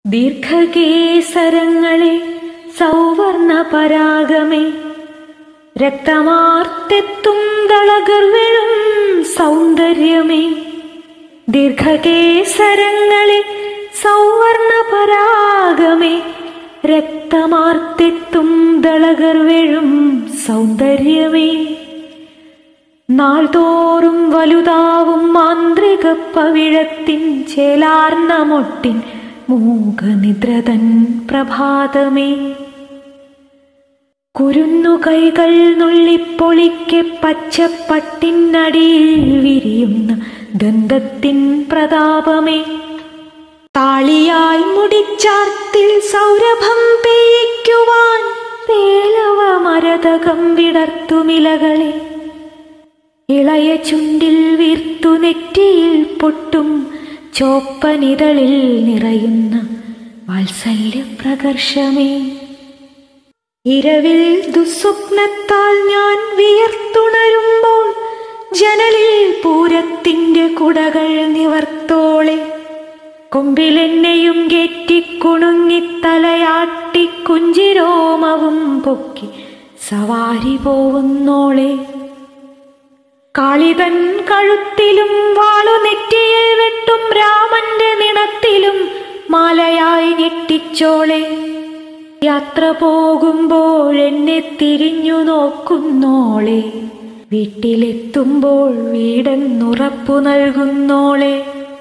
ദീർഘകേസരങ്ങളെ സൗവർണ പരാഗമേ രക്തമാർത്തെത്തും ദളഗർവഴും സൗന്ദര്യമേ ദീർഘകേസരങ്ങളെ സൗവർണ പരാഗമേ രക്തമാർത്തെത്തും ദളഗർവഴും സൗന്ദര്യമേ നാൾതോറും വലുതാവും മാന്ത്രിക പവിഴത്തിൻ ചേലാർന്ന മൊട്ടിൻ മൂകനിദ്രതൻ പ്രഭാതമേ കുരുന്നു കൈകൾ നുള്ളിപ്പൊളിക്ക് പച്ചപ്പട്ടിനടിയിൽ വിരിയുന്ന ഗന്ധത്തിൻ പ്രതാപമേ താളിയായി മുടിച്ചാർത്തിൽ സൗരഭം പെയ്യിക്കുവാൻ പേലവ മരതകം വിടർത്തുമിലകളെ ഇളയ ചുണ്ടിൽ വീർത്തു നെറ്റിയിൽ പൊട്ടും ചോപ്പനിതളിൽ നിറയുന്ന വാത്സല്യ പ്രകർഷമേ ഇരവിൽ ദുസ്വപ്നത്താൽ ഞാൻ വിയർത്തുണരുമ്പോൾ ജനലിൽ പൂരത്തിന്റെ കുടകൾ നിവർത്തോളെ കൊമ്പിലെന്നെയും കെറ്റിക്കുണുങ്ങി തലയാട്ടി കുഞ്ചിരോമവും പൊക്കി സവാരി പോവുന്നോളെ കാളിതൻ കഴുത്തിലും വാളു നെറ്റിയിൽ വെട്ടും രാമന്റെ നിണത്തിലും മാലയായി ഞെട്ടിച്ചോളെ യാത്ര പോകുമ്പോൾ എന്നെ തിരിഞ്ഞു നോക്കുന്നോളെ വീട്ടിലെത്തുമ്പോൾ വീടെന്നുറപ്പു നൽകുന്നോളെ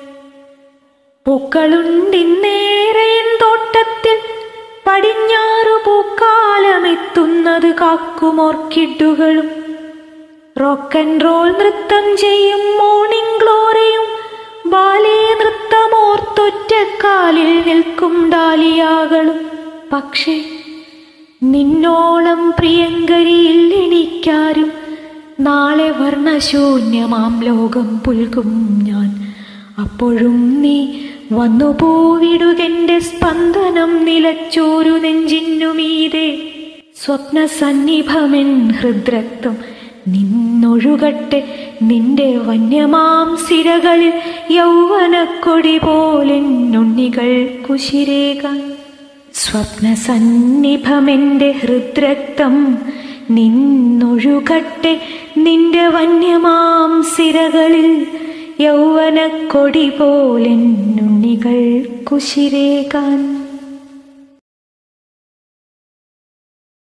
പൂക്കളുണ്ടിന്നേറെയൻ തോട്ടത്തിൽ പടിഞ്ഞാറു പൂക്കാലമെത്തുന്നത് കാക്കുമോർക്കിഡുകളും റോക്ക് ആൻഡ് റോൾ നൃത്തം ചെയ്യും മോർണിംഗ് ഗ്ലോറിയും ബാലേ നൃത്തമോർത്തൊറ്റക്കാലിൽ നിൽക്കും ഡാലിയാകളും പക്ഷേ നിന്നോളം പ്രിയങ്കരിയിൽ എനിക്കാരും നാളെ വർണ്ണശൂന്യമാം ലോകം പുൽകും ഞാൻ അപ്പോഴും നീ വന്നു പോവിടുകെന്റെ സ്പന്ദനം നിലച്ചോരു നെഞ്ചിന്നുമീതെ സ്വപ്ന സന്നിഭമെൻ ഹൃദ്രക്തം നിന്നൊഴുകട്ടെ നിന്റെ വന്യമാം സിരകളിൽ യൗവനക്കൊടി പോലെന്നുണ്ണികൾ കുശിരേകാൻ സ്വപ്ന സന്നിഭമെന്റെ ഹൃദ്രക്തം നിന്നൊഴുകട്ടെ നിന്റെ വന്യമാം സിരകളിൽ യൗവനക്കൊടി പോലെന്നുണ്ണികൾ കുശിരേകാൻ